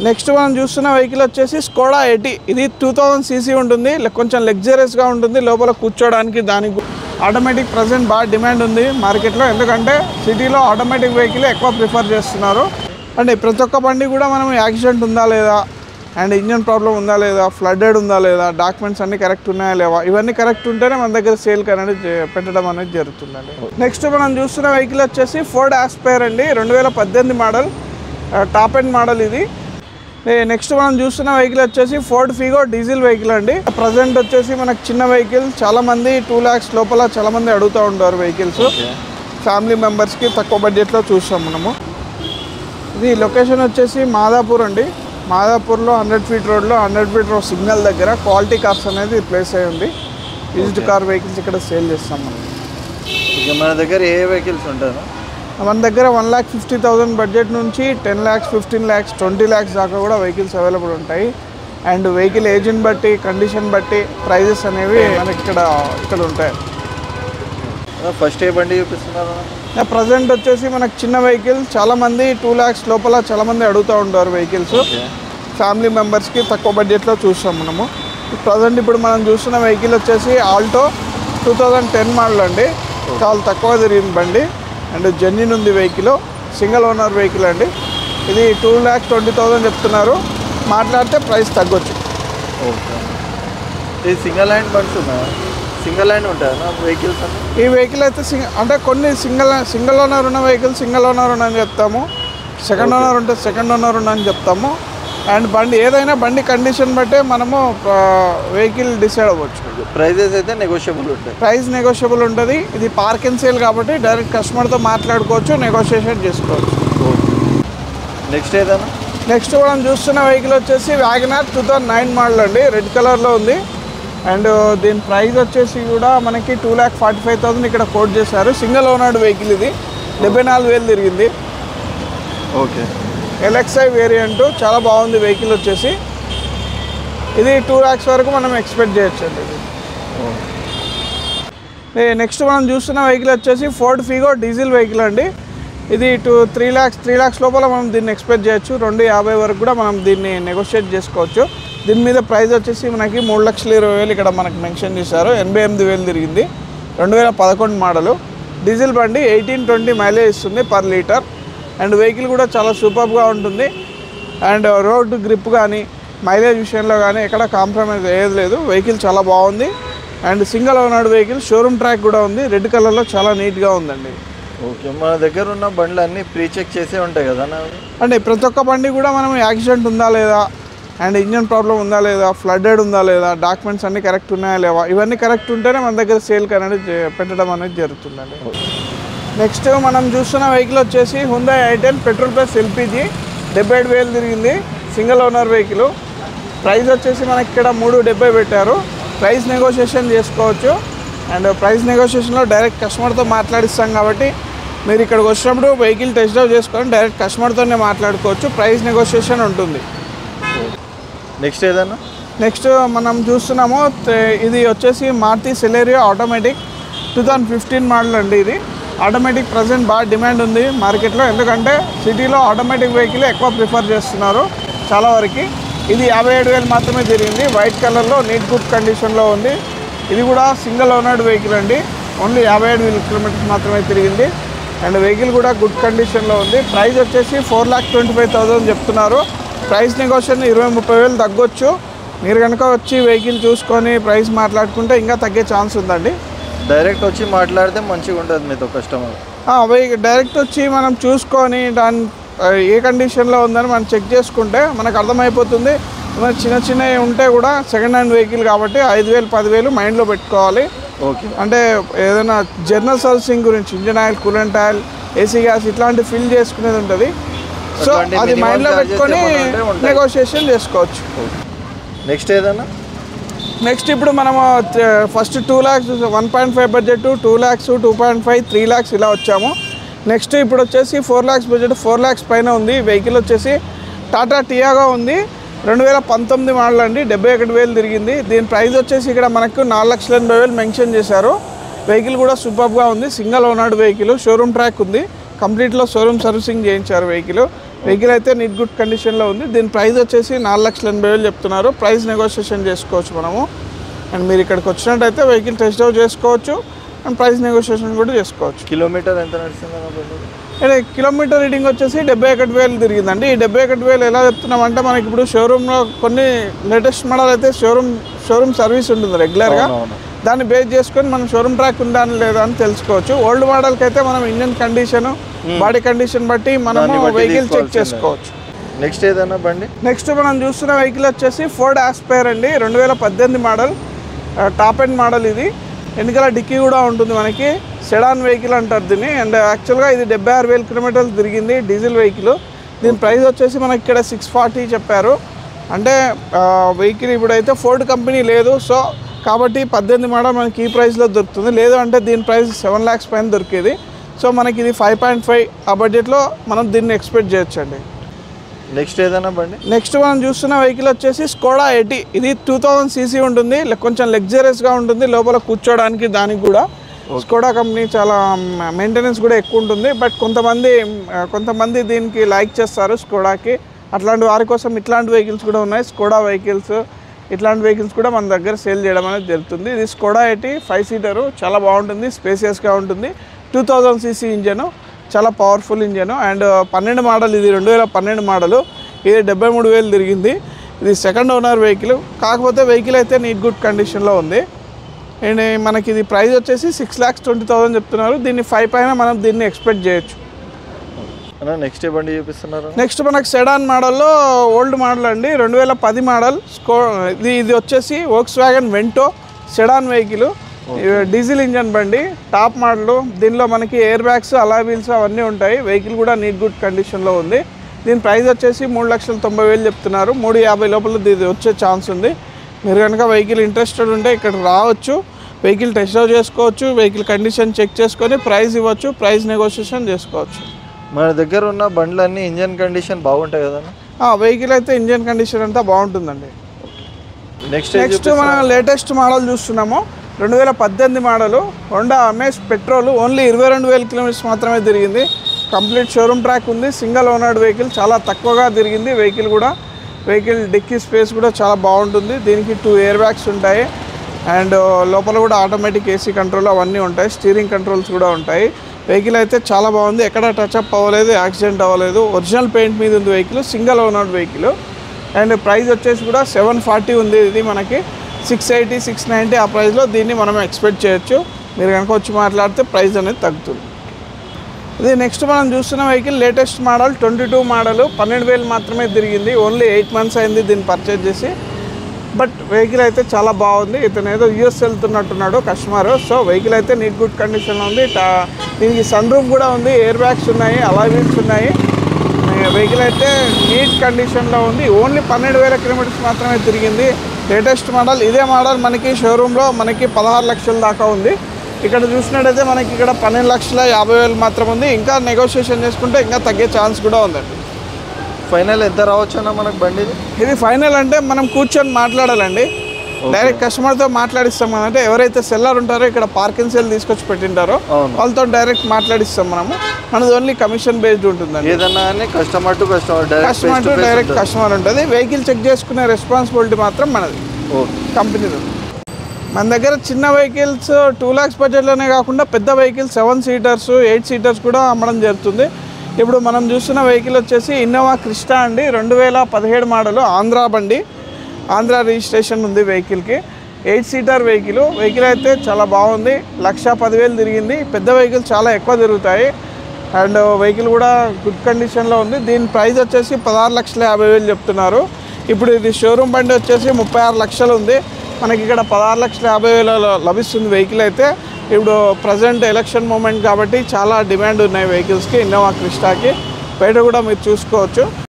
Next మనం చూస్తున్న vehicle వచ్చేసి స్కోడా ఎయిటీ ఇది టూ థౌజండ్ సీసీ ఉంటుంది లే- కొంచెం లగ్జరియస్గా ఉంటుంది లోపల కూర్చోడానికి దానికి ఆటోమేటిక్ ప్రజెంట్ బాగా డిమాండ్ ఉంది మార్కెట్లో ఎందుకంటే సిటీలో ఆటోమేటిక్ వెహికల్ ఎక్కువ ప్రిఫర్ చేస్తున్నారు అంటే ప్రతి ఒక్క బండి కూడా మనం యాక్సిడెంట్ ఉందా లేదా అండ్ ఇంజన్ ప్రాబ్లం ఉందా లేదా ఫ్లడెడ్ ఉందా లేదా డాక్యుమెంట్స్ అన్ని కరెక్ట్ ఉన్నాయా లేవా ఇవన్నీ కరెక్ట్ ఉంటేనే మన దగ్గర సేల్కి అనేది చే- పెట్టడం అనేది జరుగుతుందండి నెక్స్ట్ మనం చూస్తున్న వెహికల్ వచ్చేసి ఫోర్డ్ ఆస్పైర్ అండి రెండు వేల పద్దెనిమిది మోడల్ టాప్ ఎండ్ మోడల్ ఇది నెక్స్ట్ మనం చూస్తున్న వెహికల్ వచ్చేసి ఫోర్డ్ ఫీగో డీజిల్ వెహికల్ అండి ప్రజెంట్ వచ్చేసి మనకు చిన్న వెహికల్ చాలా మంది టూ ల్యాక్స్ లోపల చాలా మంది అడుగుతూ ఉంటారు వెహికల్స్ ఫ్యామిలీ మెంబర్స్కి తక్కువ బడ్జెట్లో చూస్తాం మనము ఇది లొకేషన్ వచ్చేసి మాదాపూర్ అండి మాదాపూర్లో హండ్రెడ్ ఫీట్ రోడ్లో హండ్రెడ్ ఫీట్ రోడ్ సిగ్నల్ దగ్గర క్వాలిటీ కార్స్ అనేది ప్లేస్ అయి ఉంది యూజ్డ్ కార్ వెహికల్స్ ఇక్కడ సేల్ చేస్తాం మనం ఇక మన దగ్గర ఏ వెహికల్స్ ఉంటాయి మన దగ్గర one lakh fifty thousand budget నుంచి ten lakhs fifteen lakhs twenty lakhs దాకా కూడా వెహికల్స్ అవైలబుల్ ఉంటాయి అండ్ వెహికల్ ఏజ్ని బట్టి కండిషన్ బట్టి ప్రైజెస్ అనేవి మనకి ఇక్కడ ఇక్కడ ఉంటాయి ఫస్ట్ ఏ బండి చూపిస్తున్నారు ప్రజెంట్ వచ్చేసి మనకు చిన్న వెహికల్ చాలా మంది టూ ల్యాక్స్ లోపల చాలా మంది అడుగుతూ ఉంటారు వెహికల్స్ ఫ్యామిలీ మెంబర్స్కి తక్కువ బడ్జెట్లో చూస్తాం మనము ప్రజెంట్ ఇప్పుడు మనం చూస్తున్న వెహికల్ వచ్చేసి Alto two thousand ten model అండి చాలా తక్కువ తిరిగిన బండి అండ్ జెన్యున్ ఉంది వెహికల్ సింగిల్ ఓనర్ వెహికల్ అండి ఇది టూ ల్యాక్స్ ట్వంటీ థౌజండ్ చెప్తున్నారు మాట్లాడితే ప్రైస్ తగ్గొచ్చు ఓకే ఇది సింగల్ హ్యాండ్ బండ్స్ ఉన్నాయా సింగల్ హ్యాండ్ ఉంటాయా వెహికల్స్ అన్ని ఈ వెహికల్ అయితే సింగ అంటే కొన్ని సింగిల్ సింగిల్ ఓనర్ ఉన్న వెహికల్ సింగిల్ ఓనర్ ఉన్నని చెప్తాము సెకండ్ ఓనర్ ఉంటే సెకండ్ ఓనర్ ఉన్నని చెప్తాము అండ్ బండి ఏదైనా బండి కండిషన్ బట్టే మనము వెహికల్ డిసైడ్ అవ్వచ్చు ప్రైజెస్ అయితే నెగోషియబుల్ ఉంటాయి ప్రైస్ నెగోషియబుల్ ఉంటుంది ఇది పార్క్ అండ్ సేల్ కాబట్టి డైరెక్ట్ కస్టమర్తో మాట్లాడుకోవచ్చు నెగోషియేషన్ చేసుకోవచ్చు నెక్స్ట్ ఏదైనా నెక్స్ట్ మనం చూస్తున్న వెహికల్ వచ్చేసి WagonR two thousand nine model అండి రెడ్ కలర్లో ఉంది అండ్ దీని ప్రైస్ వచ్చేసి కూడా మనకి two lakh forty five thousand ఇక్కడ కోట్ చేశారు సింగిల్ ఓనర్డ్ వెహికల్ ఇది డెబ్బై నాలుగు వేలు తిరిగింది ఓకే ఎల్ఎక్స్ఐ వేరియంట్ చాలా బాగుంది వెహికల్ వచ్చేసి ఇది టూ ల్యాక్స్ వరకు మనం ఎక్స్పెక్ట్ చేయొచ్చు అండి ఇది నెక్స్ట్ మనం చూస్తున్న వెహికల్ వచ్చేసి ఫోర్డ్ ఫీగో డీజిల్ వెహికల్ అండి ఇది two three lakhs three lakhs లోపల మనం దీన్ని ఎక్స్పెక్ట్ చేయొచ్చు రెండు యాభై వరకు కూడా మనం దీన్ని నెగోషియేట్ చేసుకోవచ్చు దీని మీద ప్రైస్ వచ్చేసి మనకి మూడు లక్షల ఇరవై వేలు ఇక్కడ మనకి మెన్షన్ చేశారు ఎనభై ఎనిమిది వేలు తిరిగింది రెండు వేల పదకొండు మోడలు డీజిల్ బండి ఎయిటీన్ ట్వంటీ మైలేజ్ ఇస్తుంది పర్ లీటర్ అండ్ వెహికల్ కూడా చాలా సూపర్గా ఉంటుంది అండ్ రోడ్ గ్రిప్ కానీ మైలేజ్ విషయంలో కానీ ఎక్కడ కాంప్రమైజ్ అయ్యేది లేదు వెహికల్ చాలా బాగుంది and single ownered vehicle showroom track కూడా ఉంది రెడ్ కలర్లో చాలా నీట్గా ఉందండి ఓకే మన దగ్గర ఉన్న బండ్లు అన్నీ ప్రీ చెక్ చేసే ఉంటాయి కదా నావి అంటే ప్రతి ఒక్క బండి కూడా మనం యాక్సిడెంట్ ఉందా లేదా అండ్ ఇంజన్ ప్రాబ్లం ఉందా లేదా ఫ్లడెడ్ ఉందా లేదా డాక్యుమెంట్స్ అన్నీ కరెక్ట్ ఉన్నాయా లేవా ఇవన్నీ కరెక్ట్ ఉంటేనే మన దగ్గర సేల్కి అనేది చే- పెట్టడం అనేది జరుగుతుందండి నెక్స్ట్ మనం చూస్తున్న వెహికల్ వచ్చేసి Hyundai i ten petrol plus LPG డెబ్బై ఏడు వేలు తిరిగింది సింగిల్ ఓనర్ వెహికల్ ప్రైస్ వచ్చేసి మనకి ఇక్కడ మూడు డెబ్బై పెట్టారు ప్రైస్ నెగోషియేషన్ చేసుకోవచ్చు అండ్ ప్రైస్ నెగోషియేషన్లో డైరెక్ట్ కస్టమర్తో మాట్లాడిస్తాం కాబట్టి మీరు ఇక్కడికి వచ్చినప్పుడు వెహికల్ టెస్ట్ డ్రైవ్ చేసుకొని డైరెక్ట్ కస్టమర్తోనే మాట్లాడుకోవచ్చు ప్రైస్ నెగోషియేషన్ ఉంటుంది నెక్స్ట్ ఏదైనా నెక్స్ట్ మనం చూస్తున్నాము తే- ఇది వచ్చేసి Maruti Celerio automatic two thousand fifteen model అండి ఇది ఆటోమేటిక్ ప్రజెంట్ బాగా డిమాండ్ ఉంది మార్కెట్లో ఎందుకంటే సిటీలో ఆటోమేటిక్ వెహికల్ ఎక్కువ ప్రిఫర్ చేస్తున్నారు చాలా వరకు ఇది యాభై ఏడు వేలు మాత్రమే తిరిగింది వైట్ కలర్లో నీట్ గుడ్ కండిషన్లో ఉంది ఇది కూడా సింగిల్ ఓనర్డ్ వెహికల్ అండి ఓన్లీ యాభై ఏడు వేల కిలోమీటర్స్ మాత్రమే తిరిగింది అండ్ వెహికల్ కూడా గుడ్ కండిషన్లో ఉంది ప్రైస్ వచ్చేసి four lakh twenty five thousand చెప్తున్నారు ప్రైస్ నెగోషియేషన్ ఇరవై ముప్పై వేలు తగ్గొచ్చు మీరు కనుక వచ్చి వెహికల్ చూసుకొని ప్రైస్ మాట్లాడుకుంటే ఇంకా తగ్గే ఛాన్స్ ఉందండి డైరెక్ట్ వచ్చి మాట్లాడితే మంచిగా ఉంటుంది మీతో కస్టమర్ ఆ, వెహి- డైరెక్ట్ వచ్చి మనం చూసుకొని దాని ఆ, ఏ కండిషన్లో ఉందని మనం చెక్ చేసుకుంటే మనకు అర్థమైపోతుంది ఏమైనా చిన్న చిన్నవి ఉంటే కూడా సెకండ్ హ్యాండ్ వెహికల్ కాబట్టి ఐదు వేలు పదివేలు మైండ్లో పెట్టుకోవాలి ఓకే అంటే ఏదైనా జర్నల్ సర్వీసింగ్ గురించి engine oil coolant oil AC gas ఇట్లాంటి ఫిల్ చేసుకునేది ఉంటుంది సో అట్లాంటి అది minimum మైండ్లో charges పెట్టుకొని ఏమన్నా ఉంటే ఉంటాయి. నెగోషియేషన్ చేసుకోవచ్చు నెక్స్ట్ ఏదైనా నెక్స్ట్ ఇప్పుడు మనము first two lakhs one point five budget two lakhs two point five three lakhs ఇలా వచ్చాము నెక్స్ట్ ఇప్పుడు వచ్చేసి four lakhs budget four lakhs పైన ఉంది వెహికల్ వచ్చేసి టాటా టియాగా ఉంది రెండు వేల పంతొమ్మిది మోడల్ అండి డెబ్బై ఒకటి వేలు తిరిగింది దీని ప్రైస్ వచ్చేసి ఇక్కడ మనకు నాలుగు లక్షల ఎనభై వేలు మెన్షన్ చేశారు వెహికల్ కూడా సూపర్గా ఉంది single ownered vehicle showroom track ఉంది కంప్లీట్లో షోరూమ్ సర్వీసింగ్ చేయించారు వెహికల్ వెహికల్ అయితే నీట్ గుడ్ కండిషన్లో ఉంది దీని ప్రైస్ వచ్చేసి నాలుగు లక్షల ఎనభై వేలు చెప్తున్నారు ప్రైస్ నెగోషియేషన్ చేసుకోవచ్చు మనము అండ్ మీరు ఇక్కడికి వచ్చినట్టయితే వెహికల్ టెస్ట్ డ్రైవ్ చేసుకోవచ్చు అండ్ ప్రైస్ నెగోషియేషన్ కూడా చేసుకోవచ్చు కిలోమీటర్ ఎంత నడుస్తుంది అన్న బండి అంటే కిలోమీటర్ రీడింగ్ వచ్చేసి డెబ్బై ఒకటి వేలు తిరిగిందండి ఈ డెబ్బై ఒకటి వేలు ఎలా చెప్తున్నామంటే మనకి ఇప్పుడు షోరూంలో కొన్ని లేటెస్ట్ మోడల్ అయితే షోరూమ్ షోరూమ్ సర్వీస్ ఉంటుంది రెగ్యులర్గా అవునవును. దాన్ని బేస్ చేసుకొని మనం షోరూమ్ ట్రాక్ ఉందా అని లేదా అని తెలుసుకోవచ్చు ఓల్డ్ మోడల్కి అయితే మనం ఇంజన్ కండిషన్ బాడీ కండిషన్ బట్టి మనము దాన్ని బట్టి వెహికల్ చెక్ తీసుకోవాల్సిందే. చేసుకోవచ్చు నెక్స్ట్ ఏదన్నా బండి నెక్స్ట్ మనం చూస్తున్న వెహికల్ వచ్చేసి ఫోర్డ్ ఆస్పైర్ అండి రెండు వేల పద్దెనిమిది మోడల్ టాప్ ఎండ్ మోడల్ ఇది వెనకాల డిక్కీ కూడా ఉంటుంది మనకి సెడాన్ వెహికల్ అంటారు దీన్ని అండ్ యాక్చువల్గా ఇది డెబ్బై ఆరు వేల కిలోమీటర్లు తిరిగింది డీజిల్ వెహికల్ దీని ప్రైస్ వచ్చేసి మనకి ఇక్కడ సిక్స్ ఫార్టీ చెప్పారు అంటే వెహికల్ ఇప్పుడైతే ఫోర్డ్ కంపెనీ లేదు సో కాబట్టి పద్దెనిమిది మోడల్ మనకి ఈ ప్రైస్లో దొరుకుతుంది లేదు అంటే దీని ప్రైస్ సెవెన్ ల్యాక్స్ పైన దొరికేది సో మనకి ఇది ఫైవ్ పాయింట్ ఫైవ్ ఆ బడ్జెట్లో మనం దీన్ని ఎక్స్పెక్ట్ చేయొచ్చండి నెక్స్ట్ ఏదన్నా బండి నెక్స్ట్ మనం చూస్తున్న వెహికల్ వచ్చేసి స్కోడా ఎయిటీ ఇది టూ థౌజండ్ సీసీ ఉంటుంది లే- కొంచెం లగ్జరియస్గా ఉంటుంది లోపల కూర్చోడానికి దానికి కూడా స్కోడా కంపెనీ చాలా మెయింటెనెన్స్ కూడా ఎక్కువ ఉంటుంది బట్ కొంతమంది ఆ, కొంతమంది దీనికి లైక్ చేస్తారు స్కోడాకి అట్లాంటి వారి కోసం ఇట్లాంటి వెహికల్స్ కూడా ఉన్నాయి స్కోడా వెహికల్స్ ఇట్లాంటి వెహికల్స్ కూడా మన దగ్గర సేల్ చేయడం అనేది జరుగుతుంది ఇది స్కోడా ఎయిటీ ఫైవ్ సీటరు చాలా బాగుంటుంది స్పేసియస్గా ఉంటుంది టూ థౌజండ్ సీసీ ఇంజను చాలా పవర్ఫుల్ ఇంజన్ అండ్ పన్నెండు మోడల్ ఇది రెండు వేల పన్నెండు మోడలు ఇది డెబ్బై మూడు వేలు తిరిగింది ఇది సెకండ్ ఓనర్ వెహికల్ కాకపోతే వెహికల్ అయితే నీట్ గుడ్ కండిషన్లో ఉంది అండ్ మనకి ఇది ప్రైస్ వచ్చేసి సిక్స్ ల్యాక్స్ ట్వంటీ థౌసండ్ చెప్తున్నారు దీన్ని ఫైవ్ పైన మనం దీన్ని ఎక్స్పెక్ట్ చేయొచ్చు అన్న నెక్స్ట్ ఏ బండి చూపిస్తున్నారు నెక్స్ట్ మనకి సెడాన్ మోడల్లో ఓల్డ్ మోడల్ అండి రెండు వేల పది మోడల్ స్కో ఇది ఇది వచ్చేసి Volkswagen Vento sedan vehicle diesel engine బండి టాప్ మోడల్ దీనిలో మనకి ఎయిర్ బ్యాగ్స్ అలా వీల్స్ అవన్నీ ఉంటాయి వెహికల్ కూడా నీట్ గుడ్ కండిషన్లో ఉంది దీని ప్రైస్ వచ్చేసి మూడు లక్షల తొంభై వేలు చెప్తున్నారు మూడు యాభై లోపల ఇది వచ్చే ఛాన్స్ ఉంది మీరు కనుక వెహికల్ ఇంట్రెస్టెడ్ ఉంటే ఇక్కడ రావచ్చు వెహికల్ టెస్ట్ డ్రైవ్ చేసుకోవచ్చు వెహికల్ కండిషన్ చెక్ చేసుకొని ప్రైస్ ఇవ్వచ్చు ప్రైస్ నెగోషియేషన్ చేసుకోవచ్చు మన దగ్గర ఉన్న బండ్లన్నీ ఇంజన్ కండిషన్ బాగుంటాయి కదన్న వెహికల్ అయితే ఇంజన్ కండిషన్ అంతా బాగుంటుందండి నెక్స్ట్ నెక్స్ట్ మనం లేటెస్ట్ మోడల్ చూస్తున్నాము రెండు వేల పద్దెనిమిది model Honda Amaze petrol only ఇరవై రెండు వేల కిలోమీటర్స్ మాత్రమే తిరిగింది కంప్లీట్ షోరూమ్ ట్రాక్ ఉంది సింగిల్ ఓనర్డ్ వెహికల్ చాలా తక్కువగా తిరిగింది వెహికల్ కూడా వెహికల్ డిక్కీ స్పేస్ కూడా చాలా బాగుంటుంది దీనికి టూ ఎయిర్ బ్యాగ్స్ ఉంటాయి అండ్ లోపల కూడా ఆటోమేటిక్ ఏసీ కంట్రోల్ అవన్నీ ఉంటాయి స్టీరింగ్ కంట్రోల్స్ కూడా ఉంటాయి వెహికల్ అయితే చాలా బాగుంది ఎక్కడ టచ్ అప్ అవ్వలేదు యాక్సిడెంట్ అవ్వలేదు ఒరిజినల్ పెయింట్ మీద ఉంది vehicle single ownered vehicle and price వచ్చేసి కూడా సెవెన్ ఫార్టీ ఉంది ఇది మనకి సిక్స్ ఎయిటీ సిక్స్ నైంటీ ఆ ప్రైస్లో దీన్ని మనం ఎక్స్పెక్ట్ చేయొచ్చు మీరు కనుక వచ్చి మాట్లాడితే ప్రైస్ అనేది తగ్గుతుంది ఇది నెక్స్ట్ మనం చూస్తున్న vehicle latest model twenty two model పన్నెండు వేలు మాత్రమే తిరిగింది ఓన్లీ ఎయిట్ మంత్స్ అయింది దీన్ని పర్చేజ్ చేసి బట్ వెహికల్ అయితే చాలా బాగుంది ఇతను ఏదో యూఎస్ వెళ్తున్నట్టున్నాడు కస్టమర్ సో వెహికల్ అయితే నీట్ గుడ్ కండిషన్లో ఉంది టా- దీనికి సన్ రూఫ్ కూడా ఉంది ఎయిర్ బ్యాగ్స్ ఉన్నాయి అలా వీల్స్ ఉన్నాయి వెహికల్ అయితే నీట్ కండిషన్లో ఉంది ఓన్లీ పన్నెండు వేల కిలోమీటర్స్ మాత్రమే తిరిగింది లేటెస్ట్ మోడల్ ఇదే మోడల్ మనకి షోరూంలో మనకి పదహారు లక్షల దాకా ఉంది ఇక్కడ చూసినట్టయితే మనకి ఇక్కడ పన్నెండు లక్షల యాభై వేలు మాత్రం ఉంది ఇంకా నెగోషియేషన్ చేసుకుంటే ఇంకా తగ్గే ఛాన్స్ కూడా ఉందండి ఫైనల్ ఎంత రావచ్చు అన్న మనకు బండి ఇది? ఇది ఫైనల్ అంటే మనం కూర్చొని మాట్లాడాలండి డైరెక్ట్ కస్టమర్తో మాట్లాడిస్తాం మనం. అంటే ఎవరైతే సెల్లర్ ఉంటారో ఇక్కడ పార్కింగ్ సెల్ తీసుకొచ్చి పెట్టింటారో అవును. వాళ్ళతో డైరెక్ట్ మాట్లాడిస్తాం మనము మనది ఓన్లీ కమిషన్ బేస్డ్ ఉంటుందండి ఏదన్నా కానీ customer to customer direct customer to direct customer ఉంటుంది వెహికల్ చెక్ చేసుకునే రెస్పాన్సిబిలిటీ మాత్రం మనది ఓకే కంపెనీది మన దగ్గర చిన్న వెహికల్స్ టూ ల్యాక్స్ బడ్జెట్లోనే కాకుండా పెద్ద vehicles seven seaters eight seaters కూడా అమ్మడం జరుగుతుంది ఇప్పుడు మనం చూస్తున్న వెహికల్ వచ్చేసి ఇన్నోవా క్రిస్టా అండి రెండు వేల పదిహేడు మోడల్ ఆంధ్ర బండి ఆంధ్ర రిజిస్ట్రేషన్ ఉంది వెహికల్కి ఎయిట్ సీటర్ వెహికల్ వెహికల్ అయితే చాలా బాగుంది లక్ష పదివేలు తిరిగింది పెద్ద వెహికల్ చాలా ఎక్కువ తిరుగుతాయి అండ్ వెహికల్ కూడా గుడ్ కండిషన్లో ఉంది దీని ప్రైస్ వచ్చేసి పదహారు లక్షల యాభై వేలు చెప్తున్నారు ఇప్పుడు ఇది షోరూమ్ బండి వచ్చేసి ముప్పై ఆరు లక్షలు ఉంది మనకి ఇక్కడ పదహారు లక్షల యాభై వేలలో లభిస్తుంది వెహికల్ అయితే ఇప్పుడు ప్రజెంట్ ఎలక్షన్ మూమెంట్ కాబట్టి చాలా డిమాండ్ ఉన్నాయి వెహికల్స్కి ఇన్నోవా క్రిస్టాకి బయట కూడా మీరు చూసుకోవచ్చు